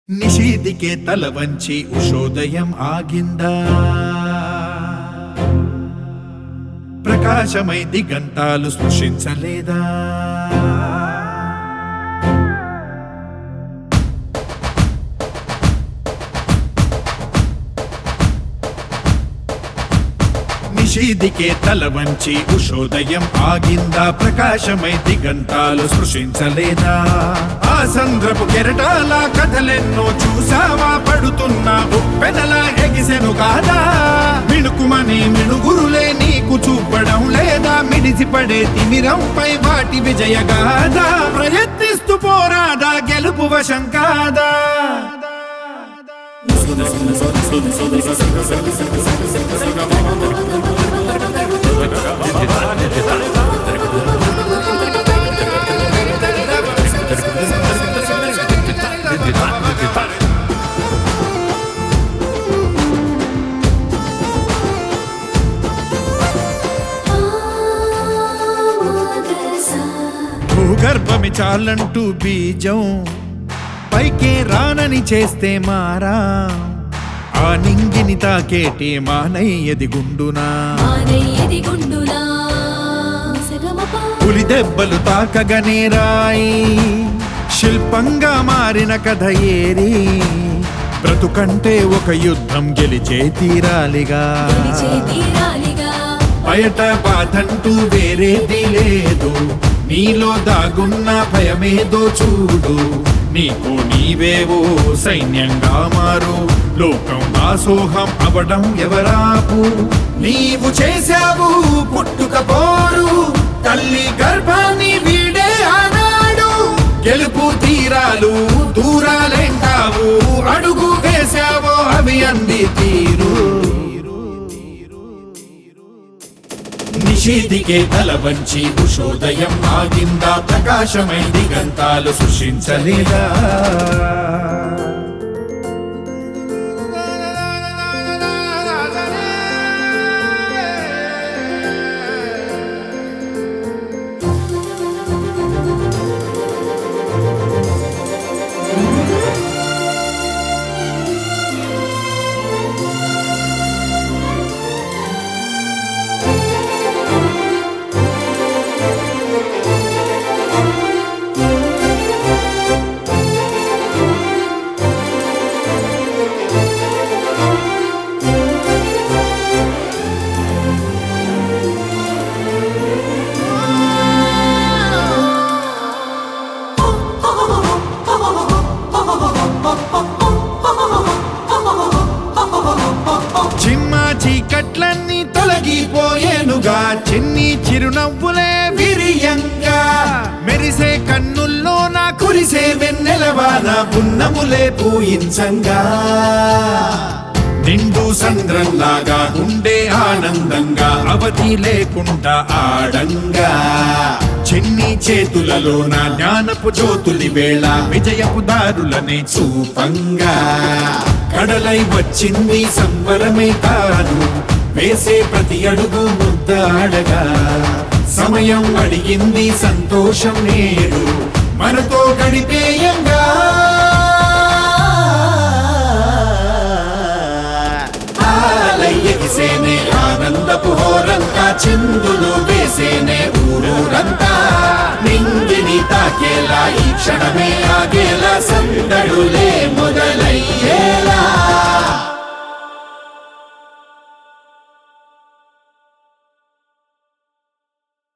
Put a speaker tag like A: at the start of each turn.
A: నిషీదికే తల వంచి ఉషోదయం ఆగిందా ప్రకాశమై దిగంతాలు స్పృశించలేదా నిషీదికే తల వంచి ఉషోదయం ఆగిందా ప్రకాశమై దిగంతాలు స్పృశించలేదా ఆ సంద్రపు కెరటాల కథలెన్నో చూసావా పడుతున్న ఉప్పెనలా ఎగిసెను కాదా మిణుకుమని మిణుగురులే నీకు చూపడం లేదా మిడిసిపడే తిమిరంపై వాటి విజయగాదా ప్రయత్నిస్తూ పోరాదా గెలుపు వశం కాదా భూగర్భమి చాలంటూ బీజం పైకే రానని చేస్తే మారా ఆ నింగిని తాకేటి మానయ్యది గుండునా పులి దెబ్బలు తాకగనే రాయి శిల్పంగా మారిన కథ ఏరి బ్రతుకంటే ఒక యుద్ధం గెలిచే తీరాలిగా బయట బాధంటూ వేరేది లేదు నీలో దాగున్న భయమేదో చూడు నీకు నీవేవో సైన్యంగా మారు లోకం దాసోహం అవడం ఎవరాపు నీవు చేశావు పుట్టుకపోరు తల్లి గర్భాన్ని వీడే ఆనాడు గెలుపు తీరాలు దూరాలేంటావు అడుగు వేశావో అవి అంది తీరు నిషేధికే తల వంచి ఉషోదయం ఆగిందా ప్రకాశమై దిగంతాలు సృష్టించలేదా చిమ్మ చీకట్లన్నీ తొలగిపోయేనుగా చిన్ని చిరునవ్వులే విరియంగా మెరిసే కన్నుల్లో నా కురిసే వెన్నెలవాన పున్నములే పూయించంగా నిండు సంద్రంలాగా ఉండే ఆనందంగా అవధి లేకుండా ఆడంగా చిన్ని చేతులలో నా జ్ఞానపు జ్యోతులి వేళ విజయపు దారులనే చూపంగా కడలై వచ్చింది సంబరమే కాదు వేసే ప్రతి అడుగు ముద్దాడగా సమయం అడిగింది సంతోషం నేడు మనతో గడిపేయంగా ఆలయ్యగిసేనే ఆనందపు హోరంతా చిందులు వేసేనే ఊరూరంతా నింగిని తాకేలా ఈ క్షణమే ఆగేలా సందడులే మొదలు